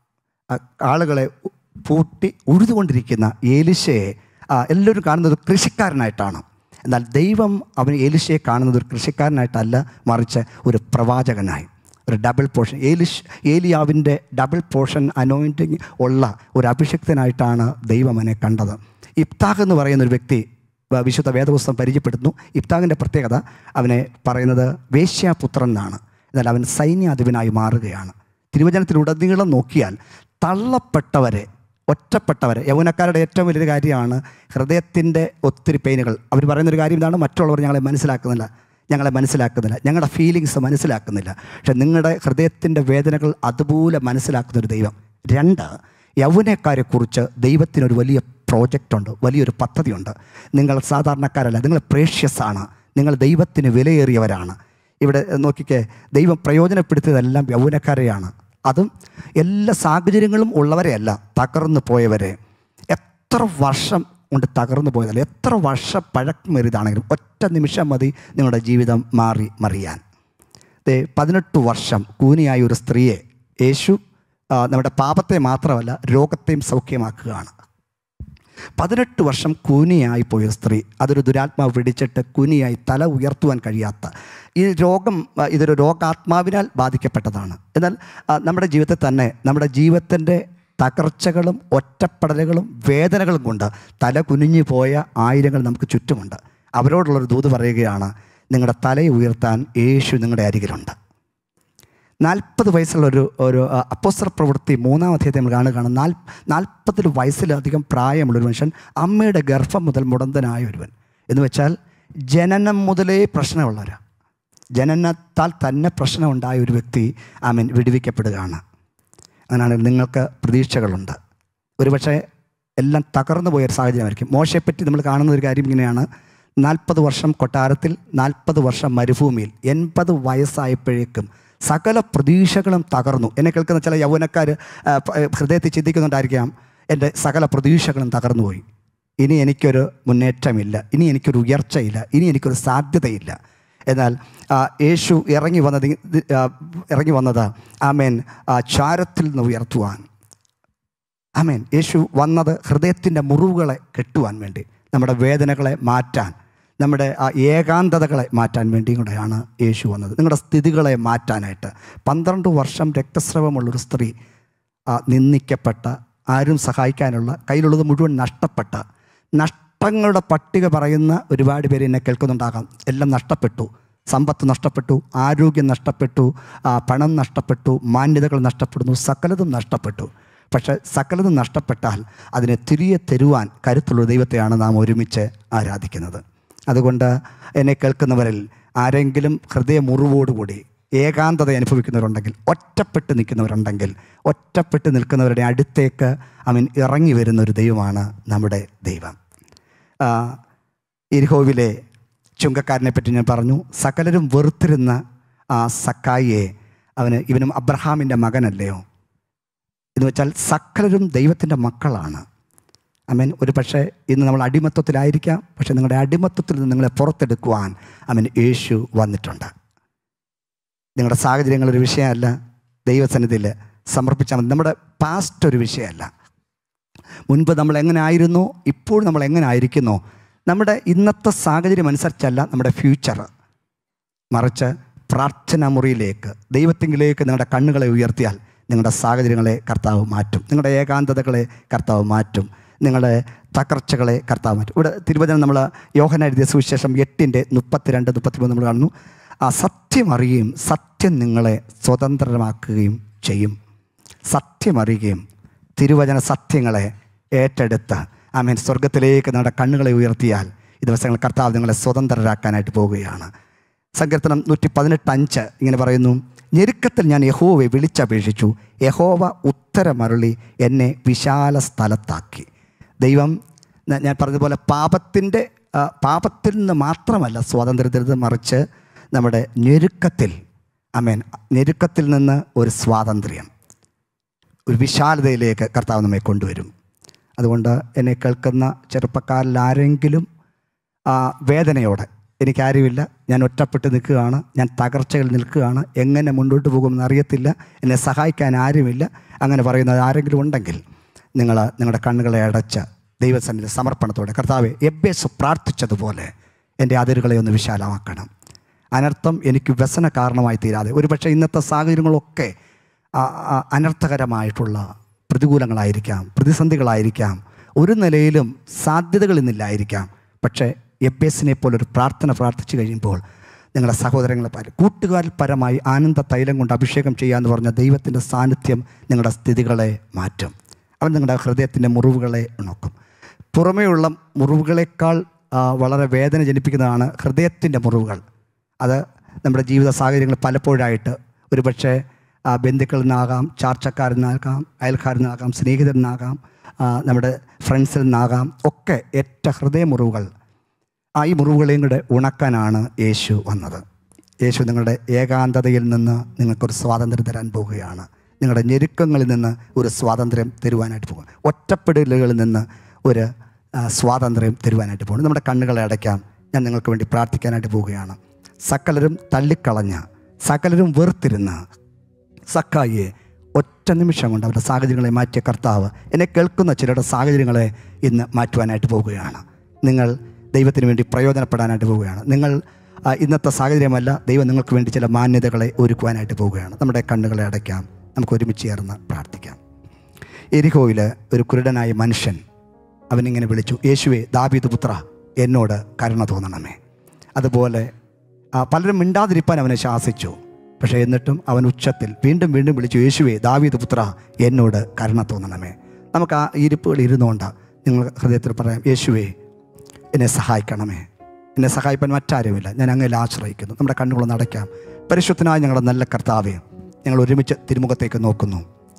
ആ, ആളുകളെ പൂട്ടി ഉഴുതുകൊണ്ടിരിക്കുന്ന ഏലിശയെ ആ, എല്ലാവരും കാണുന്നത് ഒരു കൃഷിക്കാരനായിട്ടാണ് എന്നാൽ ദൈവം അവൻ ഏലിശയെ കാണുന്നത് ഒരു കൃഷിക്കാരനായിട്ടല്ല മറിച്ച് ഒരു പ്രവാചകനായി ഒരു ഡബിൾ പോർഷൻ ഏലിഷ് ഏലിയാവിൻ്റെ ഡബിൾ പോർഷൻ അനോയിൻറ്റിങ് ഉള്ള ഒരു അഭിഷിക്തനായിട്ടാണ് ദൈവം അവനെ കണ്ടത് ഇബ്താഖ് എന്ന് പറയുന്ന ഒരു വ്യക്തി വ- വിശുദ്ധ വേദപുസ്തകം പരിചയപ്പെടുത്തുന്നു ഇബ്താഖിൻ്റെ പ്രത്യേകത അവനെ പറയുന്നത് വേശ്യാപുത്രൻ എന്നാണ് എന്നാൽ അവൻ സൈന്യാധിപനായി മാറുകയാണ് തിരുവചനത്തിലുടനീളം നോക്കിയാൽ തള്ളപ്പെട്ടവരെ ഒറ്റപ്പെട്ടവരെ യൗവനക്കാരുടെ ഏറ്റവും വലിയൊരു കാര്യമാണ് ഹൃദയത്തിൻ്റെ ഒത്തിരി പെയിനുകൾ അവർ പറയുന്നൊരു കാര്യം ഇതാണ് മറ്റുള്ളവർ ഞങ്ങളെ മനസ്സിലാക്കുന്നില്ല ഞങ്ങളെ മനസ്സിലാക്കുന്നില്ല ഞങ്ങളുടെ ഫീലിങ്സ് മനസ്സിലാക്കുന്നില്ല പക്ഷെ നിങ്ങളുടെ ഹൃദയത്തിൻ്റെ വേദനകൾ അതുപോലെ മനസ്സിലാക്കുന്നൊരു ദൈവം രണ്ട് യൗവനക്കാരെക്കുറിച്ച് ദൈവത്തിനൊരു വലിയ പ്രോജക്റ്റ് ഉണ്ട് വലിയൊരു പദ്ധതിയുണ്ട് നിങ്ങൾ സാധാരണക്കാരല്ല നിങ്ങൾ പ്രേഷ്യസ് ആണ് നിങ്ങൾ ദൈവത്തിന് വിലയേറിയവരാണ് ഇവിടെ നോക്കിക്കേ ദൈവം പ്രയോജനപ്പെടുത്തിയതെല്ലാം യൗവനക്കാരെയാണ് അതും എല്ലാ സാഹചര്യങ്ങളും ഉള്ളവരെയല്ല തകർന്നു പോയവരെ എത്ര വർഷം കൊണ്ട് തകർന്നു പോയതല്ല എത്ര വർഷം പഴക്കമേറിയതാണെങ്കിലും ഒറ്റ നിമിഷം മതി നിങ്ങളുടെ ജീവിതം മാറി മറിയാൻ ദേ പതിനെട്ട് വർഷം കൂനിയായ ഒരു സ്ത്രീയെ യേശു ആ, നമ്മുടെ പാപത്തെ മാത്രമല്ല രോഗത്തെയും സൗഖ്യമാക്കുകയാണ് പതിനെട്ട് വർഷം കൂനിയായി പോയ സ്ത്രീ അതൊരു ദുരാത്മാവ് പിടിച്ചിട്ട് കൂനിയായി തല ഉയർത്തുവാൻ കഴിയാത്ത ഈ രോഗം ആ, ഇതൊരു രോഗാത്മാവിനാൽ ബാധിക്കപ്പെട്ടതാണ് എന്നാൽ ആ, നമ്മുടെ ജീവിതത്തിൽ തന്നെ നമ്മുടെ ജീവിതത്തിൻ്റെ തകർച്ചകളും ഒറ്റപ്പെടലുകളും വേദനകളും കൊണ്ട് തല കുനിഞ്ഞു പോയ ആയിരങ്ങൾ നമുക്ക് ചുറ്റുമുണ്ട് അവരോടുള്ളൊരു ദൂത് പറയുകയാണ് നിങ്ങളുടെ തലയെ ഉയർത്താൻ യേശു നിങ്ങളുടെ അരികിലുണ്ട് നാൽപ്പത് വയസ്സുള്ള ഒരു ഒരു ആ, അപ്പോസ്തല പ്രവൃത്തി മൂന്നാം അധ്യായത്തിൽ നമ്മൾ കാണുകയാണ് നാൽ നാൽപ്പത്തിൽ വയസ്സിലധികം പ്രായമുള്ളൊരു മനുഷ്യൻ അമ്മയുടെ ഗർഭം മുതൽ മുടന്തനായ ഒരുവൻ എന്ന് വെച്ചാൽ ജനനം മുതലേ പ്രശ്നമുള്ളവരാ ജനനത്താൽ തന്നെ പ്രശ്നമുണ്ടായ ഒരു വ്യക്തി ആമീൻ വിടുവിക്കപ്പെടുകയാണ് അങ്ങനെയാണെങ്കിൽ നിങ്ങൾക്ക് പ്രതീക്ഷകളുണ്ട് ഒരുപക്ഷെ എല്ലാം തകർന്നു പോയൊരു സാഹചര്യമായിരിക്കും മോശയെപ്പറ്റി നമ്മൾ കാണുന്ന ഒരു കാര്യം ഇങ്ങനെയാണ് നാൽപ്പത് വർഷം കൊട്ടാരത്തിൽ നാൽപ്പത് വർഷം മരുഭൂമിയിൽ എൺപത് വയസ്സായപ്പോഴേക്കും സകല പ്രതീക്ഷകളും തകർന്നു എന്നെ കേൾക്കുന്ന ചില യൗവനക്കാർ ഹൃദയത്തിൽ ചിന്തിക്കുന്നുണ്ടായിരിക്കാം എൻ്റെ സകല പ്രതീക്ഷകളും തകർന്നുപോയി ഇനി എനിക്കൊരു മുന്നേറ്റമില്ല ഇനി എനിക്കൊരു ഉയർച്ചയില്ല ഇനി എനിക്കൊരു സാധ്യതയില്ല എന്നാൽ ആ, യേശു ഇറങ്ങി വന്നത് ഇത്, ആ, ഇറങ്ങി വന്നത് ആമേൻ ആ, ചാരത്തിൽ നിന്ന് ഉയർത്തുവാൻ ആമേൻ യേശു വന്നത് ഹൃദയത്തിൻ്റെ മുറിവുകളെ കെട്ടുവാൻ വേണ്ടി നമ്മുടെ വേദനകളെ മാറ്റാൻ നമ്മുടെ ആ ഏകാന്തതകളെ മാറ്റാൻ വേണ്ടിയും കൂടെയാണ് യേശു വന്നത് നിങ്ങളുടെ സ്ഥിതികളെ മാറ്റാനായിട്ട് പന്ത്രണ്ട് വർഷം രക്തസ്രവമുള്ളൊരു സ്ത്രീ ആ, നിന്ദിക്കപ്പെട്ട ആരും സഹായിക്കാനുള്ള കയ്യിലുള്ളത് മുഴുവൻ നഷ്ടപ്പെട്ട നഷ്ടങ്ങളുടെ പട്ടിക പറയുന്ന ഒരുപാട് പേര് എന്നെ കേൾക്കുന്നുണ്ടാകാം എല്ലാം നഷ്ടപ്പെട്ടു സമ്പത്ത് നഷ്ടപ്പെട്ടു ആരോഗ്യം നഷ്ടപ്പെട്ടു ആ, പണം നഷ്ടപ്പെട്ടു മാന്യതകൾ നഷ്ടപ്പെടുന്നു സകലതും നഷ്ടപ്പെട്ടു പക്ഷേ സകലതും നഷ്ടപ്പെട്ടാൽ അതിനെ തിരികെ തരുവാൻ കരുത്തുള്ള ദൈവത്തെയാണ് നാം ഒരുമിച്ച് ആരാധിക്കുന്നത് അതുകൊണ്ട് എന്നെ കേൾക്കുന്നവരിൽ ആരെങ്കിലും ഹൃദയ മുറിവോടുകൂടി ഏകാന്തത അനുഭവിക്കുന്നവരുണ്ടെങ്കിൽ ഒറ്റപ്പെട്ട് നിൽക്കുന്നവരുണ്ടെങ്കിൽ ഒറ്റപ്പെട്ട് നിൽക്കുന്നവരുടെ അടുത്തേക്ക് അവൻ ഇറങ്ങി വരുന്ന ഒരു ദൈവമാണ് നമ്മുടെ ദൈവം ആ, ഇരിഹോവിലെ ചുങ്കക്കാരനെ പറ്റി ഞാൻ പറഞ്ഞു സകലരും വെറുത്തിരുന്ന ആ സക്കായിയെ അവന് ഇവനും അബ്രഹാമിൻ്റെ മകനല്ലയോ എന്ന് വെച്ചാൽ സകലരും ദൈവത്തിൻ്റെ മക്കളാണ് അമീൻ ഒരു പക്ഷേ ഇന്ന് നമ്മൾ അടിമത്വത്തിലായിരിക്കാം പക്ഷേ നിങ്ങളുടെ അടിമത്വത്തിൽ നിന്ന് നിങ്ങളെ പുറത്തെടുക്കുവാൻ അമീൻ യേശു വന്നിട്ടുണ്ട് നിങ്ങളുടെ സാഹചര്യങ്ങൾ ഒരു വിഷയമല്ല ദൈവസന്നിധിയിൽ സമർപ്പിച്ചാൽ മതി നമ്മുടെ പാസ്റ്റ് ഒരു വിഷയമല്ല മുൻപ് നമ്മൾ എങ്ങനെ ആയിരുന്നു ഇപ്പോൾ നമ്മൾ എങ്ങനെ ആയിരിക്കുന്നു നമ്മുടെ ഇന്നത്തെ സാഹചര്യം അനുസരിച്ചല്ല നമ്മുടെ ഫ്യൂച്ചർ മറിച്ച് പ്രാർത്ഥനാ മുറിയിലേക്ക് ദൈവത്തിങ്കിലേക്ക് നിങ്ങളുടെ കണ്ണുകളെ ഉയർത്തിയാൽ നിങ്ങളുടെ സാഹചര്യങ്ങളെ കർത്താവ് മാറ്റും നിങ്ങളുടെ ഏകാന്തതകളെ കർത്താവ് മാറ്റും നിങ്ങളുടെ തകർച്ചകളെ കർത്താവ് മാറ്റും ഇവിടെ തിരുവചനം നമ്മൾ യോഹന എഴുതിയ സുവിശേഷം എട്ടിൻ്റെ മുപ്പത്തിരണ്ട് മുപ്പത്തിമൂന്ന് നമ്മൾ കാണുന്നു ആ സത്യം അറിയുകയും സത്യം നിങ്ങളെ സ്വതന്ത്രമാക്കുകയും ചെയ്യും സത്യം അറിയുകയും തിരുവചന സത്യങ്ങളെ ഏറ്റെടുത്ത് ആമേൻ സ്വർഗത്തിലേക്ക് നിങ്ങളുടെ കണ്ണുകളെ ഉയർത്തിയാൽ ഈ ദിവസങ്ങൾ കർത്താവ് നിങ്ങളെ സ്വതന്ത്രരാക്കാനായിട്ട് പോവുകയാണ് സങ്കീർത്തനം നൂറ്റി പതിനെട്ട് അഞ്ച് ഇങ്ങനെ പറയുന്നു ഞെരുക്കത്തിൽ ഞാൻ യഹോവയെ വിളിച്ചപേക്ഷിച്ചു യഹോവ ഉത്തരമരുളി എന്നെ വിശാല സ്ഥലത്താക്കി ദൈവം ന- ഞാൻ പറഞ്ഞതുപോലെ പാപത്തിൻ്റെ ആ, പാപത്തിൽ നിന്ന് മാത്രമല്ല സ്വാതന്ത്ര്യത്തിൽ മറിച്ച് നമ്മുടെ ഞെരുക്കത്തിൽ അമേൻ ഞെരുക്കത്തിൽ നിന്ന് ഒരു സ്വാതന്ത്ര്യം ഒരു വിശാലതയിലേക്ക് കർത്താവ് നമ്മെ കൊണ്ടുവരും അതുകൊണ്ട് എന്നെ കേൾക്കുന്ന ചെറുപ്പക്കാരിൽ ആരെങ്കിലും ആ, വേദനയോടെ എനിക്കാരുമില്ല ഞാൻ ഒറ്റപ്പെട്ട് നിൽക്കുകയാണ് ഞാൻ തകർച്ചയിൽ നിൽക്കുകയാണ് എങ്ങനെ മുന്നോട്ട് പോകുമെന്ന് അറിയത്തില്ല എന്നെ സഹായിക്കാൻ ആരുമില്ല അങ്ങനെ പറയുന്നത് ആരെങ്കിലും ഉണ്ടെങ്കിൽ നിങ്ങൾ നിങ്ങളുടെ കണ്ണുകളെ അടച്ച് ദൈവസന്നിധി സമർപ്പണത്തോടെ കർത്താവെ എബ്ബേസ് പ്രാർത്ഥിച്ചതുപോലെ എൻ്റെ അതിരുകളെ ഒന്ന് വിശാലമാക്കണം അനർത്ഥം എനിക്ക് വ്യസന കാരണമായി തീരാതെ ഒരുപക്ഷെ ഇന്നത്തെ സാഹചര്യങ്ങളൊക്കെ ആ, ആ, അനർത്ഥകരമായിട്ടുള്ള പ്രതികൂലങ്ങളായിരിക്കാം പ്രതിസന്ധികളായിരിക്കാം ഒരു നിലയിലും സാധ്യതകൾ ഇന്നില്ലായിരിക്കാം പക്ഷേ എബേസിനെ പോലൊരു പ്രാർത്ഥന പ്രാർത്ഥിച്ചു കഴിയുമ്പോൾ നിങ്ങളുടെ സഹോദരങ്ങളെ പര കൂട്ടുകാരിൽ പരമായി ആനന്ദ തൈലം കൊണ്ട് അഭിഷേകം ചെയ്യാന്ന് പറഞ്ഞ ദൈവത്തിൻ്റെ സാന്നിധ്യം നിങ്ങളുടെ സ്ഥിതികളെ മാറ്റും അവൻ നിങ്ങളുടെ ഹൃദയത്തിൻ്റെ മുറിവുകളെ ഉണക്കും പുറമേയുള്ള മുറിവുകളെക്കാൾ ആ, വളരെ വേദന ജനിപ്പിക്കുന്നതാണ് ഹൃദയത്തിൻ്റെ മുറിവുകൾ അത് നമ്മുടെ ജീവിത സാഹചര്യങ്ങൾ പലപ്പോഴായിട്ട് ഒരുപക്ഷെ ആ, ബന്ധുക്കളിൽ നിന്നാകാം ചാർച്ചക്കാരിൽ നിന്നാകാം അയൽക്കാരിൽ നിന്നാകാം സ്നേഹിതരിൽ നിന്നാകാം ആ, നമ്മുടെ ഫ്രണ്ട്സിൽ നിന്നാകാം ഒക്കെ ഏറ്റ ഹൃദയമുറിവുകൾ ആ ഈ മുറിവുകളെയും കൂടെ ഉണക്കാനാണ് യേശു വന്നത് യേശു നിങ്ങളുടെ ഏകാന്തതയിൽ നിന്ന് നിങ്ങൾക്കൊരു സ്വാതന്ത്ര്യം തരാൻ പോവുകയാണ് നിങ്ങളുടെ ഞെരുക്കങ്ങളിൽ നിന്ന് ഒരു സ്വാതന്ത്ര്യം തരുവാനായിട്ട് പോകും ഒറ്റപ്പെടലുകളിൽ നിന്ന് ഒരു ആ, സ്വാതന്ത്ര്യം തരുവാനായിട്ട് പോകുന്നു നമ്മുടെ കണ്ണുകളെ അടയ്ക്കാം ഞാൻ നിങ്ങൾക്ക് വേണ്ടി പ്രാർത്ഥിക്കാനായിട്ട് പോവുകയാണ് സകലരും തള്ളിക്കളഞ്ഞ സകലരും വെറുത്തിരുന്ന സക്കായിയെ ഒറ്റ നിമിഷം കൊണ്ട് അവരുടെ സാഹചര്യങ്ങളെ മാറ്റിയ കർത്താവ് എന്നെ കേൾക്കുന്ന ചിലരുടെ സാഹചര്യങ്ങളെ ഇന്ന് മാറ്റുവാനായിട്ട് പോവുകയാണ് നിങ്ങൾ ദൈവത്തിന് വേണ്ടി പ്രയോജനപ്പെടാനായിട്ട് പോവുകയാണ് നിങ്ങൾ ആ, ഇന്നത്തെ സാഹചര്യമല്ല ദൈവം നിങ്ങൾക്ക് വേണ്ടി ചില മാന്യതകളെ ഒരുക്കുവാനായിട്ട് പോവുകയാണ് നമ്മുടെ കണ്ണുകളെ അടയ്ക്കാം നമുക്ക് ഒരുമിച്ച് ചേർന്ന് പ്രാർത്ഥിക്കാം എരിഹോയിൽ ഒരു കുരുടനായ മനുഷ്യൻ അവനിങ്ങനെ വിളിച്ചു യേശുവെ ദാബീദ് പുത്ര എന്നോട് കരുണ തോന്നണമേ അതുപോലെ ആ, പലരും മിണ്ടാതിരിപ്പാൻ അവനെ ശാസിച്ചു പക്ഷേ എന്നിട്ടും അവൻ ഉച്ചത്തിൽ വീണ്ടും വീണ്ടും വിളിച്ചു യേശുവെ ദാവീദ് പുത്ര എന്നോട് കരുണ തോന്നണമേ നമുക്ക് ആ ഇരിപ്പുകൾ ഇരുന്നുകൊണ്ട് നിങ്ങൾ ഹൃദയത്തിൽ പറയാം യേശുവെ എന്നെ സഹായിക്കണമേ എന്നെ സഹായിപ്പാൻ മറ്റാരുമില്ല ഞാൻ അങ്ങയിൽ ആശ്രയിക്കുന്നു നമ്മുടെ കണ്ണുകളൊന്ന് അടയ്ക്കാം പരിശുദ്ധനായ ഞങ്ങളുടെ നല്ല കർത്താവെ ഞങ്ങൾ ഒരുമിച്ച് തിരുമുഖത്തേക്ക് നോക്കുന്നു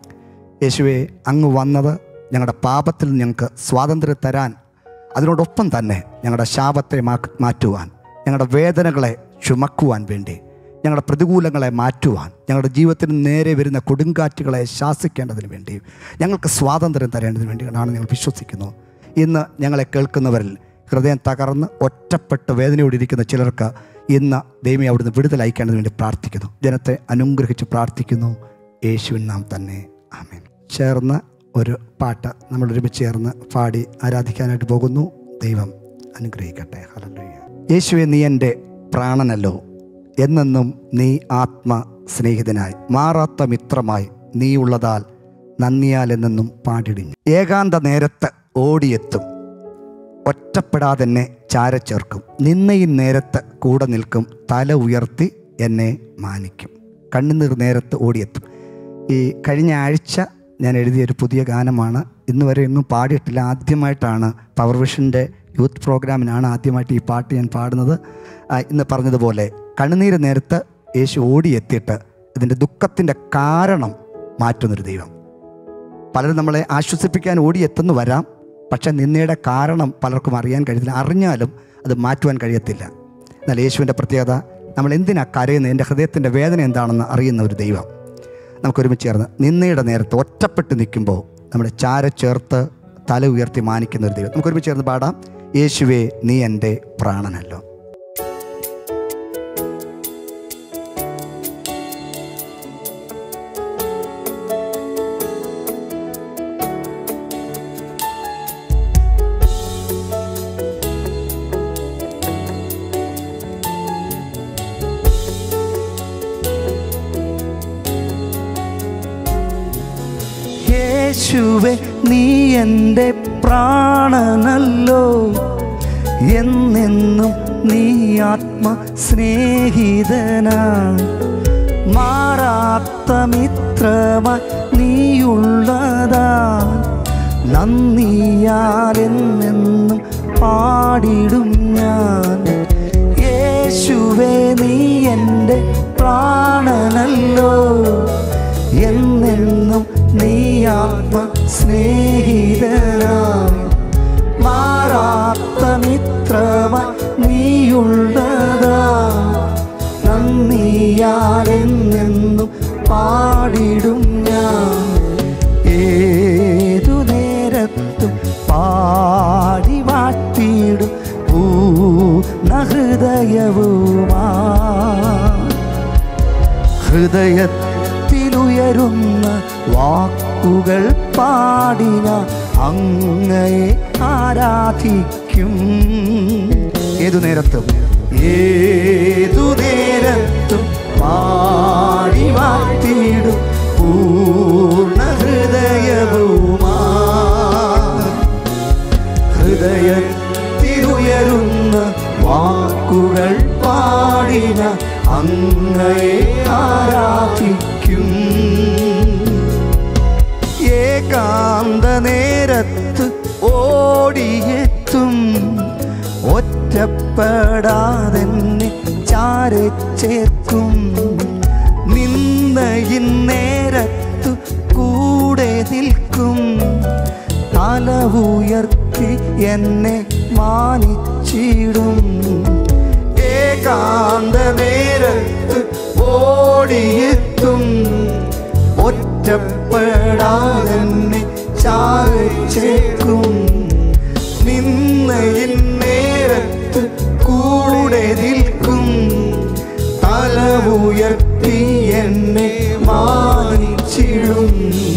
യേശുവെ അങ്ങ് വന്നത് ഞങ്ങളുടെ പാപത്തിൽ നിന്ന് ഞങ്ങൾക്ക് സ്വാതന്ത്ര്യം തരാൻ അതിനോടൊപ്പം തന്നെ ഞങ്ങളുടെ ശാപത്തെ മാ- മാറ്റുവാൻ ഞങ്ങളുടെ വേദനകളെ ചുമക്കുവാൻ വേണ്ടി ഞങ്ങളുടെ പ്രതികൂലങ്ങളെ മാറ്റുവാൻ ഞങ്ങളുടെ ജീവിതത്തിന് നേരെ വരുന്ന കൊടുങ്കാറ്റുകളെ ശാസിക്കേണ്ടതിന് വേണ്ടിയും ഞങ്ങൾക്ക് സ്വാതന്ത്ര്യം തരേണ്ടതിന് വേണ്ടിയാണ് ഞങ്ങൾ വിശ്വസിക്കുന്നു ഇന്ന് ഞങ്ങളെ കേൾക്കുന്നവരിൽ ഹൃദയം തകർന്ന് ഒറ്റപ്പെട്ട് വേദനയോടിരിക്കുന്ന ചിലർക്ക് ഇന്ന് ദൈവമേ അവിടുന്ന് വിടുതൽ അയക്കേണ്ടതിന് വേണ്ടി പ്രാർത്ഥിക്കുന്നു ജനത്തെ അനുഗ്രഹിച്ച് പ്രാർത്ഥിക്കുന്നു യേശുവിൻ നാം തന്നെ ആമേൻ ചേർന്ന് ഒരു പാട്ട് നമ്മൾ ഒരുമിച്ച് ചേർന്ന് പാടി ആരാധിക്കാനായിട്ട് പോകുന്നു ദൈവം അനുഗ്രഹിക്കട്ടെ ഹല്ലേലൂയ യേശുവെ നീ എൻ്റെ പ്രാണനല്ലോ എന്നെന്നും നീ ആത്മ സ്നേഹിതനായി മാറാത്ത മിത്രമായി നീ ഉള്ളതാൽ നന്ദിയാൽ എന്നെന്നും പാടിടിഞ്ഞു ഏകാന്ത നേരത്ത് ഓടിയെത്തും ഒറ്റപ്പെടാതെ എന്നെ ചാരച്ചേർക്കും നിന്നയും നേരത്ത് കൂടെ നിൽക്കും തല ഉയർത്തി എന്നെ മാനിക്കും കണ്ണുനീർ നേരത്ത് ഓടിയെത്തും ഈ കഴിഞ്ഞ ആഴ്ച ഞാൻ എഴുതിയ ഒരു പുതിയ ഗാനമാണ് ഇന്ന് വരെ ഒന്നും പാടിയിട്ടില്ല ആദ്യമായിട്ടാണ് പവർ വിഷൻ്റെ യൂത്ത് പ്രോഗ്രാമിനാണ് ആദ്യമായിട്ട് ഈ പാട്ട് ഞാൻ പാടുന്നത് ആ, ഇന്ന് പറഞ്ഞതുപോലെ കണ്ണുനീര് നേരത്ത് യേശു ഓടിയെത്തിയിട്ട് ഇതിൻ്റെ ദുഃഖത്തിൻ്റെ കാരണം മാറ്റുന്നൊരു ദൈവം പലരും നമ്മളെ ആശ്വസിപ്പിക്കാൻ ഓടിയെത്തുന്നു വരാം പക്ഷെ നിന്നയുടെ കാരണം പലർക്കും അറിയാൻ കഴിയത്തില്ല അറിഞ്ഞാലും അത് മാറ്റുവാൻ കഴിയത്തില്ല എന്നാൽ യേശുവിൻ്റെ പ്രത്യേകത നമ്മൾ എന്തിനാ കരയുന്നത് എൻ്റെ ഹൃദയത്തിൻ്റെ വേദന എന്താണെന്ന് അറിയുന്ന ഒരു ദൈവം നമുക്കൊരുമിച്ച് ചേർന്ന് നിന്നയുടെ നേരത്ത് ഒറ്റപ്പെട്ട് നിൽക്കുമ്പോൾ നമ്മുടെ ചാര ചേർത്ത് തല ഉയർത്തി മാനിക്കുന്ന ഒരു ദൈവം നമുക്കൊരുമിച്ച് ചേർന്ന് പാടാം യേശുവേ നീ എൻ്റെ പ്രാണനല്ലോ യേശുവെ നീ എൻ്റെ പ്രാണനല്ലോ എന്നെന്നും നീ ആത്മ സ്നേഹിതനാ മാറാത്ത മിത്രമായി നീയുള്ളതാ നന്ദിയാൽ എന്നെന്നും പാടിടും ഞാൻ യേശുവേ നീ എൻ്റെ പ്രാണനല്ലോ എന്നെന്നും നീ ആത്മ സ്നേഹിതനായി മാറാത്ത മിത്രമായി നീയുള്ളതാ നന്ദിയാലെന്നെന്നും പാടിടും ഞാൻ ഏതു നേരത്തും പാടി വാട്ടിടും പൂർണ്ണ ഹൃദയവുമാ ഹൃദയത്തിലുയരുന്ന വാക്കുകൾ പാടിന അങ്ങയെ ആരാധിക്കും ഏതു നേരത്തും ഏതു നേരത്തും പാടി വാഴ്ത്തിയിടും പൂർണ്ണ ഹൃദയവുമാ ഹൃദയത്തിലുയരുന്ന വാക്കുകൾ പാടിന അങ്ങയെ ആരാധിക്കും ഏകാന്ത നേരത്ത് ഓടിയെത്തും ഒറ്റപ്പെടാതെന്നെ ചാരെ ചേർക്കും നിന്നയിൻ നേരത്തു കൂടെ നിൽക്കും തല ഉയർത്തി എന്നെ മാനിച്ചിടും ഏകാന്ത നേരത്ത് ഓടിയെത്തും ഒറ്റപ്പെടാതെന്നെ ചാരിച്ചേക്കും നിന്നയിൻ നേരത്ത് കൂടെ നിൽക്കും തല ഉയർത്തി എന്നെ മാനിച്ചിടും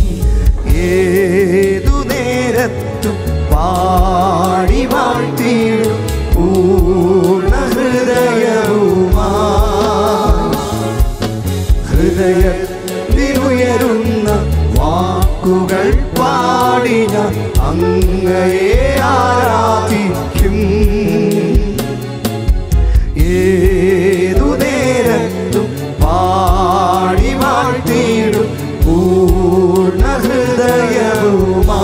ഏതു നേരത്തും പാടി വാഴ്ത്തിയിടും പൂർണ്ണ ഹൃദയവുമാ ഹൃദയത്തിലുയരുന്ന വാക്കുകൾ പാടി ഞാൻ അങ്ങയെ ആരാധിക്കും ഏതു നേരത്തും പാടി വാഴ്ത്തിയിടും പൂർണ്ണ ഹൃദയവുമാ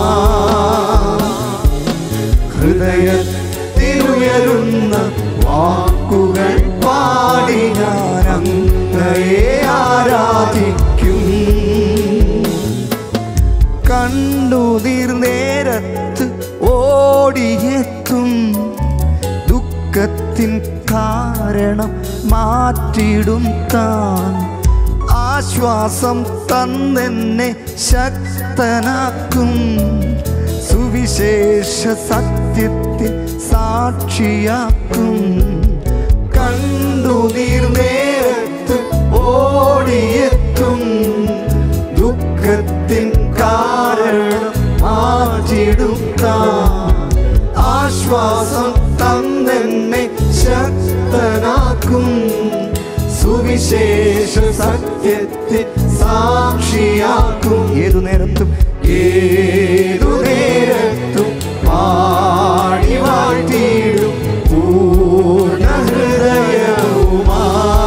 ഹൃദയത്തിലുയരുന്ന വാക്കുകൾ പാടി ഞാൻ അങ്ങയെ ആരാധിക്കും കണ്ണുനീർ നേരത്ത് ഓടിയെത്തും ദുഃഖത്തിൻ കാരണം മാറ്റിടും താൻ ആശ്വാസം തന്നെന്നെ ശക്തനാക്കും സുവിശേഷ സത്യത്തിൽ സാക്ഷിയാക്കും കണ്ടുനീർ നേരത്ത് ഓടിയെത്തും ദുഃഖത്തിൻ കാരണം മാറ്റിടുത്താൻ ആശ്വാസം തന്നെന്നെ ശക്തനാക്കും സുവിശേഷ സത്യത്തിൽ സാക്ഷിയാക്കും ഏതു നേരത്തും ഏതു നേരത്തും പാടി വാഴ്ത്തിയിടും പൂർണ്ണ ഹൃദയവുമാ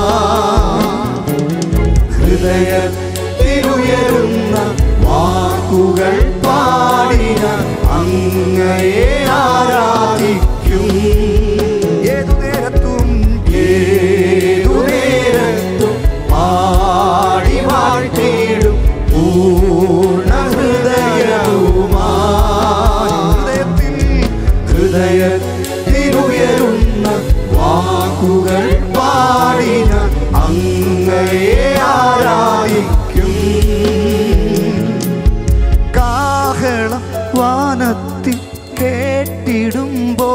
ഹൃദയത്തിലുയരുന്ന വാക്കുകൾ പാടിന അങ്ങയെ ആരാധിക്കും ഏതു നേരത്തും ഏതു നേരത്തും പാടി വാഴ്ത്തിയിടും പൂർണ്ണ ഹൃദയവുമാ ഹൃദയത്തിൽ ഹൃദയത്തിലുയരുന്ന വാക്കുകൾ പാടിന അങ്ങയെ ആരായിക്കും കാഹളം വാനത്തിൽ കേട്ടിടുമ്പോ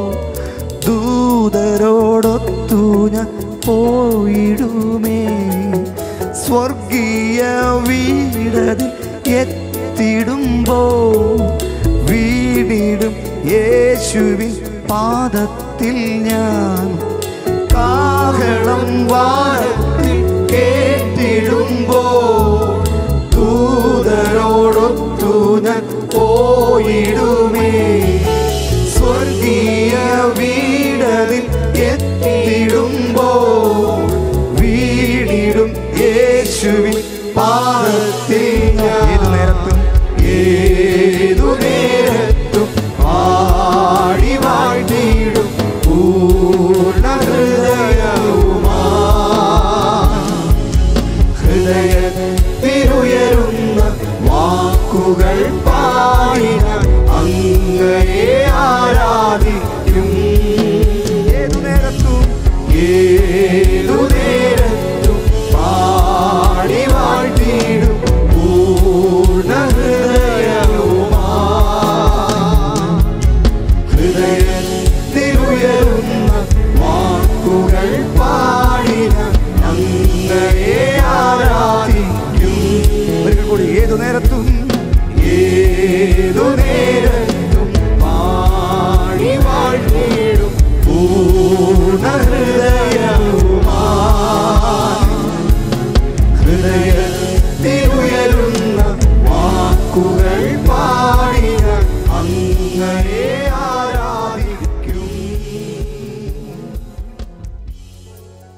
ദൂതരോടൊത്തു ഞാൻ പോയിടുമേ സ്വർഗീയ വീടതിൽ എത്തിടുമ്പോ വീടിടും യേശുവിൻ പാദത്തിൽ ഞാൻ കാഹളം വാനത്തിൽ